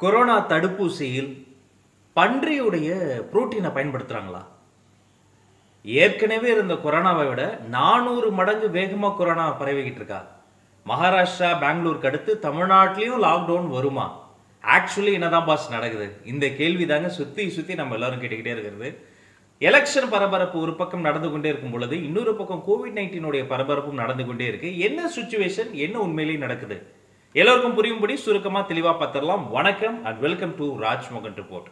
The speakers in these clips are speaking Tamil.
கொரோனா தடுப்பூசியில் பன்றியுடைய புரோட்டீனை பயன்படுத்துறாங்களா ஏற்கனவே இருந்த கொரோனாவை விட நானூறு மடங்கு வேகமா கொரோனா பரவிக்கிட்டு இருக்கா மகாராஷ்டிரா பெங்களூருக்கு அடுத்து தமிழ்நாட்டிலையும் லாக்டவுன் வருமா ஆக்சுவலி என்னதான் பாஸ் நடக்குது இந்த கேள்வி தாங்க சுத்தி சுத்தி நம்ம எல்லாரும் கேட்டுக்கிட்டே இருக்கிறது எலெக்ஷன் பரபரப்பு ஒரு பக்கம் நடந்து கொண்டே இருக்கும் பொழுது இன்னொரு பக்கம் கோவிட் நைன்டீனுடைய பரபரப்பும் நடந்து கொண்டே இருக்கு என்ன சுச்சுவேஷன் என்ன உண்மையிலேயே நடக்குது எல்லோருக்கும் புரியும்படி சுருக்கமா தெளிவா பார்த்துடலாம் வணக்கம் and welcome to Rajmohan report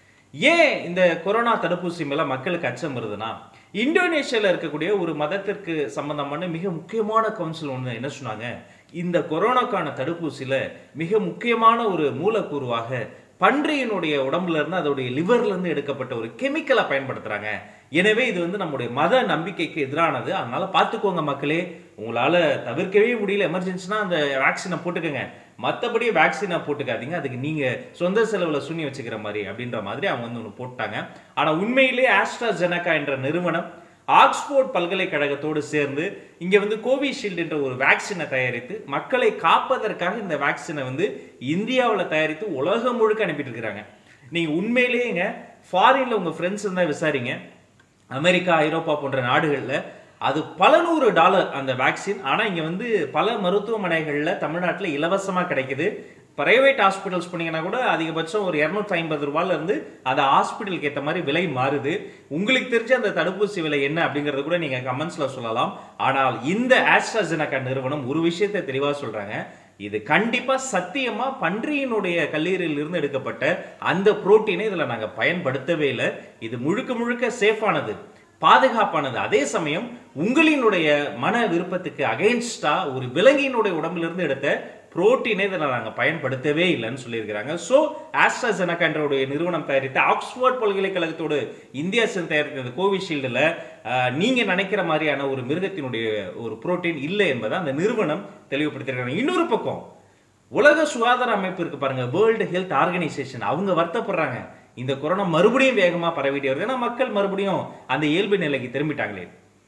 ஏன் இந்த கொரோனா தடுப்பூசி மேல மக்களுக்கு அச்சம் வருதுன்னா இந்தோனேஷியால இருக்கக்கூடிய ஒரு மதத்திற்கு சம்பந்தமான மிக முக்கியமான கவுன்சில் ஒன்று என்ன சொன்னாங்க இந்த கொரோனாக்கான தடுப்பூசியில மிக முக்கியமான ஒரு மூலக்கூறுவாக பன்றியினுடைய உடம்புல இருந்து அதோடைய லிவர்ல இருந்து எடுக்கப்பட்ட ஒரு கெமிக்கலை பயன்படுத்துறாங்க எனவே இது வந்து நம்முடைய மத நம்பிக்கைக்கு எதிரானது அதனால பார்த்துக்கோங்க மக்களே உங்களால தவிர்க்கவே முடியல எமர்ஜென்சினா அந்த வேக்சினை போட்டுக்கோங்க மற்றபடி வேக்சினை போட்டுக்காதீங்க அதுக்கு நீங்க சொந்த செலவுல சுண்ணி வச்சுக்கிற மாதிரி அப்படின்ற மாதிரி அவங்க வந்து ஒன்று போட்டாங்க ஆனா உண்மையிலேயே ஆஸ்ட்ராஜெனகா என்ற நிறுவனம் ஆக்ஸ்போர்ட் பல்கலைக்கழகத்தோடு சேர்ந்து இங்க வந்து கோவிஷீல்டு என்ற ஒரு வேக்சினை தயாரித்து மக்களை காப்பதற்காக இந்த வேக்சினை வந்து இந்தியாவில் தயாரித்து உலகம் முழுக்க அனுப்பிட்டு இருக்கிறாங்க நீங்க உண்மையிலேயேங்க ஃபாரின்ல உங்க ஃப்ரெண்ட்ஸ் இருந்தா விசாரிங்க அமெரிக்கா ஐரோப்பா போன்ற நாடுகளில் அது பல நூறு டாலர் அந்த வேக்சின் ஆனால் இங்கே வந்து பல மருத்துவமனைகளில் தமிழ்நாட்டில் இலவசமாக கிடைக்குது பிரைவேட் ஹாஸ்பிட்டல்ஸ் போனீங்கன்னா கூட அதிகபட்சம் ஒரு இரநூத்தி ஐம்பது ரூபாயில இருந்து அந்த ஹாஸ்பிட்டலுக்கு ஏற்ற மாதிரி விலை மாறுது உங்களுக்கு தெரிஞ்ச அந்த தடுப்பூசி விலை என்ன அப்படிங்கறது கூட நீங்க கமெண்ட்ஸ்ல சொல்லலாம் ஆனால் இந்த ஆஸ்ட்ராஜெனகா நிறுவனம் ஒரு விஷயத்தை தெளிவா சொல்றாங்க இது கண்டிப்பா சத்தியமா பன்றியினுடைய கல்லீரலில் இருந்து எடுக்கப்பட்ட அந்த புரோட்டீனை இதுல நாங்க பயன்படுத்தவே இல்லை இது முழுக்க முழுக்க சேஃபானது பாதுகாப்பானது அதே சமயம் உங்களினுடைய மன விருப்பத்துக்கு அகைன்ஸ்டா ஒரு விலங்கினுடைய உடம்பிலிருந்து எடுத்த புரோட்டீனை இதில் நாங்கள் பயன்படுத்தவே இல்லைன்னு சொல்லியிருக்கிறாங்க ஸோ ஆஸ்ட்ராசெனகா என்ற ஒரு நிறுவனம் தயாரித்த ஆக்ஸ்போர்ட் பல்கலைக்கழகத்தோடு இந்தியா சேர்ந்து தயாரித்த கோவிஷீல்டில் நீங்கள் நினைக்கிற மாதிரியான ஒரு மிருகத்தினுடைய ஒரு புரோட்டீன் இல்லை என்பதை அந்த நிறுவனம் தெளிவுபடுத்தியிருக்காங்க இன்னொரு பக்கம் உலக சுகாதார அமைப்பு இருக்கு பாருங்க வேர்ல்டு ஹெல்த் ஆர்கனைசேஷன் அவங்க வருத்தப்படுறாங்க இந்த கொரோனா மறுபடியும் வேகமாக பரவிட்டே வருது ஏன்னா மக்கள் மறுபடியும் அந்த இயல்பு நிலைக்கு திரும்பிட்டாங்களே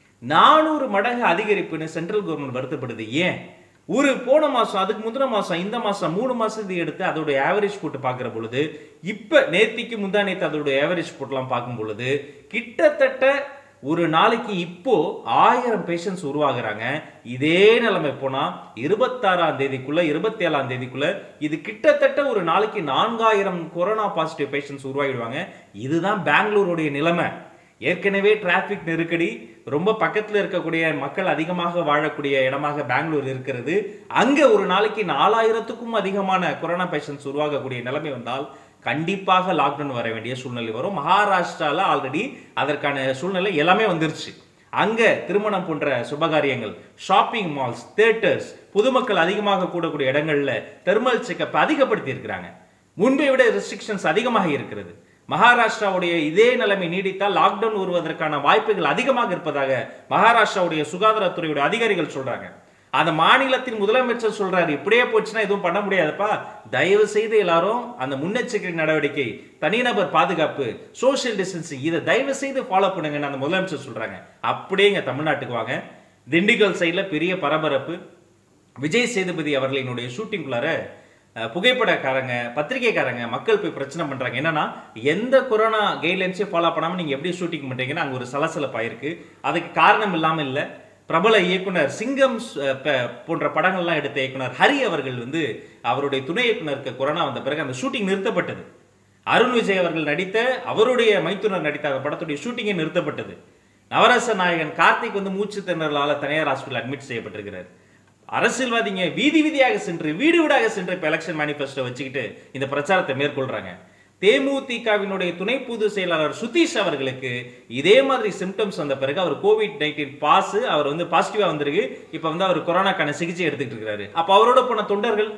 நானூறு மடங்கு அதிகரிப்புன்னு சென்ட்ரல் கவர்மெண்ட் வருத்தப்படுது ஏன் ஒரு போன மாசம் அதுக்கு முந்தின மாசம் இந்த மாசம் மூணு மாசத்துக்கு எடுத்து அதோட ஆவரேஜ் போட்டு பார்க்குற பொழுது இப்ப நேத்திக்கு முந்தா நேத்து அதோட ஆவரேஜ் போட்டுலாம் பார்க்கும் பொழுது கிட்டத்தட்ட ஒரு நாளைக்கு இப்போ ஆயிரம் பேஷண்ட்ஸ் உருவாகுறாங்க இதே நிலைமை போனா இருபத்தாறாம் தேதிக்குள்ள இருபத்தி ஏழாம் தேதிக்குள்ள இது கிட்டத்தட்ட ஒரு நாளைக்கு நான்காயிரம் கொரோனா பாசிட்டிவ் பேஷண்ட்ஸ் உருவாகிடுவாங்க இதுதான் பெங்களூருடைய நிலைமை ஏற்கனவே டிராஃபிக் நெருக்கடி ரொம்ப பக்கத்தில் இருக்கக்கூடிய மக்கள் அதிகமாக வாழக்கூடிய இடமாக பெங்களூர் இருக்கிறது அங்கே ஒரு நாளைக்கு நாலாயிரத்துக்கும் அதிகமான கொரோனா பேஷண்ட்ஸ் உருவாகக்கூடிய நிலைமை வந்தால் கண்டிப்பாக லாக்டவுன் வர வேண்டிய சூழ்நிலை வரும் மகாராஷ்டிரால ஆல்ரெடி அதற்கான சூழ்நிலை எல்லாமே வந்துருச்சு அங்க திருமணம் போன்ற சுபகாரியங்கள் ஷாப்பிங் மால்ஸ் தியேட்டர்ஸ் பொதுமக்கள் அதிகமாக கூடக்கூடிய இடங்கள்ல தெர்மல் செக்கப் அதிகப்படுத்தி இருக்கிறாங்க முன்பை விட ரெஸ்ட்ரிக்ஷன்ஸ் அதிகமாக இருக்கிறது மகாராஷ்டிராவுடைய இதே நிலைமை நீடித்தால் லாக்டவுன் வருவதற்கான வாய்ப்புகள் அதிகமாக இருப்பதாக மகாராஷ்டிராவுடைய சுகாதாரத்துறையுடைய அதிகாரிகள் சொல்றாங்க அந்த மாநிலத்தின் முதலமைச்சர் சொல்றாரு இப்படியே போச்சுன்னா எதுவும் பண்ண முடியாதுப்பா தயவு செய்து எல்லாரும் அந்த முன்னெச்சரிக்கை நடவடிக்கை தனிநபர் பாதுகாப்பு சோசியல் டிஸ்டன்சிங் இதை தயவு செய்து ஃபாலோ பண்ணுங்கன்னு அந்த முதலமைச்சர் சொல்றாங்க அப்படியே இங்க தமிழ்நாட்டுக்கு வாங்க திண்டுக்கல் சைடில் பெரிய பரபரப்பு விஜய் சேதுபதி அவர்களினுடைய ஷூட்டிங்குள்ளார புகைப்படக்காரங்க பத்திரிகைக்காரங்க மக்கள் போய் பிரச்சனை பண்றாங்க என்னன்னா எந்த கொரோனா கைட்லைன்ஸையும் ஃபாலோ பண்ணாம நீங்க எப்படி ஷூட்டிங் பண்றீங்கன்னா அங்க ஒரு சலசலப்பாயிருக்கு அதுக்கு காரணம் இல்லாம இல்லை பிரபல இயக்குனர் சிங்கம் போன்ற படங்கள்லாம் எடுத்த இயக்குனர் ஹரி அவர்கள் வந்து அவருடைய துணை இயக்குனருக்கு கொரோனா வந்த பிறகு அந்த ஷூட்டிங் நிறுத்தப்பட்டது அருண் விஜய் அவர்கள் நடித்த அவருடைய மைத்துனர் நடித்த அந்த படத்துடைய ஷூட்டிங்கே நிறுத்தப்பட்டது நவரச நாயகன் கார்த்திக் வந்து மூச்சு திணறலால தனியார் ஹாஸ்பிட்டல் அட்மிட் செய்யப்பட்டிருக்கிறார் அரசியல்வாதிங்க வீதி வீதியாக சென்று வீடு வீடாக சென்று இப்போ எலெக்ஷன் மேனிஃபெஸ்டோ வச்சுக்கிட்டு இந்த பிரச்சாரத்தை மேற்கொள்றாங்க தேமுதிகவினுடைய துணை பொதுச் செயலாளர் சுதீஷ் அவர்களுக்கு இதே மாதிரி சிம்டம்ஸ் வந்த பிறகு அவர் கோவிட் நைன்டீன் பாஸ் அவர் வந்து பாசிட்டிவா வந்திருக்கு இப்போ வந்து அவர் கொரோனாக்கான சிகிச்சை எடுத்துக்கிட்டு இருக்கிறாரு அப்போ அவரோட போன தொண்டர்கள்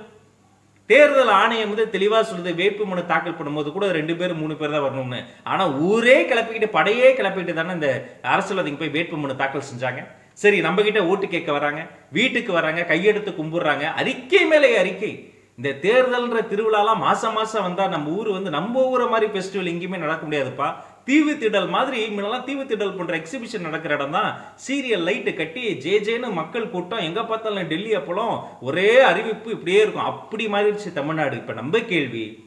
தேர்தல் ஆணையம் வந்து தெளிவா சொல்லுது வேட்பு மனு தாக்கல் பண்ணும்போது கூட ரெண்டு பேர் மூணு பேர் தான் வரணும்னு ஆனா ஊரே கிளப்பிக்கிட்டு படையே கிளப்பிக்கிட்டு தானே இந்த அரசியல்வாதிங்க போய் வேட்பு மனு தாக்கல் செஞ்சாங்க சரி நம்ம கிட்ட ஓட்டு கேட்க வராங்க வீட்டுக்கு வராங்க கையெடுத்து கும்பிடுறாங்க அறிக்கை மேலே அறிக்கை இந்த தேர்தல்ன்ற திருவிழாலாம் மாசம் மாசம் வந்தா நம்ம ஊர் வந்து நம்ம ஊரை மாதிரி ஃபெஸ்டிவல் எங்கேயுமே நடக்க முடியாதுப்பா தீவு திடல் மாதிரி முன்னெல்லாம் தீவு திடல் போன்ற எக்ஸிபிஷன் நடக்கிற இடம் தான் சீரியல் லைட்டு கட்டி ஜே ஜேன்னு மக்கள் கூட்டம் எங்க பார்த்தாலும் டெல்லி அப்பளம் ஒரே அறிவிப்பு இப்படியே இருக்கும் அப்படி மாறிடுச்சு தமிழ்நாடு இப்ப நம்ம கேள்வி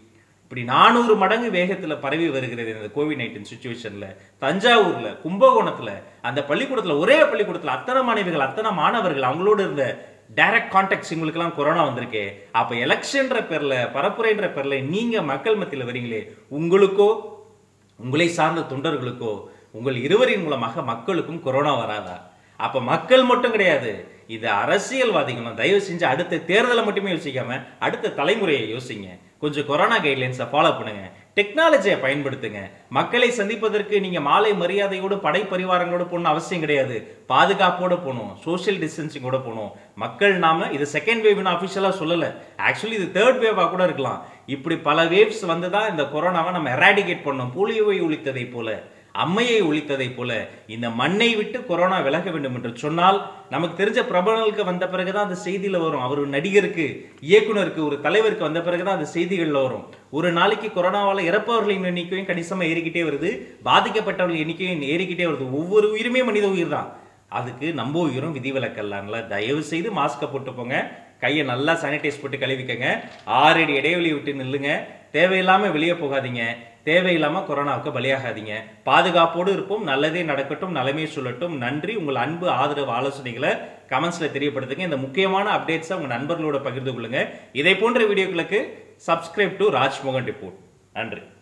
இப்படி நானூறு மடங்கு வேகத்துல பரவி வருகிறது இந்த கோவிட் நைன்டீன் சுச்சுவேஷன்ல தஞ்சாவூர்ல கும்பகோணத்துல அந்த பள்ளிக்கூடத்துல ஒரே பள்ளிக்கூடத்துல அத்தனை மாணவிகள் அத்தனை மாணவர்கள் அவங்களோட இருந்த டைரக்ட் கான்டாக்ட்ஸ் இவங்களுக்கெல்லாம் கொரோனா வந்திருக்கே அப்ப எலெக்ஷன்ற பேர்ல பரப்புரைன்ற பேர்ல நீங்க மக்கள் மத்தியில வரீங்களே உங்களுக்கோ உங்களை சார்ந்த தொண்டர்களுக்கோ உங்கள் இருவரின் மூலமாக மக்களுக்கும் கொரோனா வராதா அப்ப மக்கள் மட்டும் கிடையாது இது அரசியல்வாதிகளும் தயவு செஞ்சு அடுத்த தேர்தலை மட்டுமே யோசிக்காம அடுத்த தலைமுறையை யோசிங்க கொஞ்சம் கொரோனா கைட்லைன்ஸை ஃபாலோ பண்ணுங்க டெக்னாலஜியை பயன்படுத்துங்க மக்களை சந்திப்பதற்கு நீங்க மாலை மரியாதையோடு படை பரிவாரங்களோட போகணும் அவசியம் கிடையாது பாதுகாப்போட போகணும் சோஷியல் டிஸ்டன்சிங்கோட போகணும் மக்கள் நாம இது செகண்ட் வேவ்னு அஃபிஷியலாக சொல்லலை ஆக்சுவலி இது தேர்ட் வேவாக கூட இருக்கலாம் இப்படி பல வேவ்ஸ் வந்து தான் இந்த கொரோனாவை நம்ம எராடிகேட் பண்ணோம் போலியோவை ஒழித்ததை போல அம்மையை ஒழித்ததை போல இந்த மண்ணை விட்டு கொரோனா விலக வேண்டும் என்று சொன்னால் நமக்கு தெரிஞ்ச பிரபலங்களுக்கு வந்த பிறகுதான் அந்த செய்தியில வரும் அவர் ஒரு நடிகருக்கு இயக்குனருக்கு ஒரு தலைவருக்கு வந்த பிறகுதான் அந்த செய்திகள்ல வரும் ஒரு நாளைக்கு கொரோனாவால இறப்பவர்களின் எண்ணிக்கையும் கணிசமா ஏறிக்கிட்டே வருது பாதிக்கப்பட்டவர்கள் எண்ணிக்கையும் ஏறிக்கிட்டே வருது ஒவ்வொரு உயிருமே மனித உயிர் தான் அதுக்கு நம்ம உயிரும் விதிவிலக்கல்லாம்ல தயவு செய்து மாஸ்கை போட்டு போங்க கையை நல்லா சானிடைஸ் போட்டு கழுவிக்கங்க ஆறு அடி இடைவெளி விட்டு நில்லுங்க தேவையில்லாம வெளியே போகாதீங்க தேவையில்லாம கொரோனாவுக்கு பலியாகாதீங்க பாதுகாப்போடு இருப்போம் நல்லதே நடக்கட்டும் நலமே சொல்லட்டும் நன்றி உங்கள் அன்பு ஆதரவு ஆலோசனைகளை கமெண்ட்ஸ்ல தெரியப்படுத்துங்க இந்த முக்கியமான அப்டேட்ஸை உங்க நண்பர்களோட பகிர்ந்து கொள்ளுங்க இதை போன்ற வீடியோக்களுக்கு சப்ஸ்கிரைப் டு ராஜ்மோகன் ரிப்போர்ட் நன்றி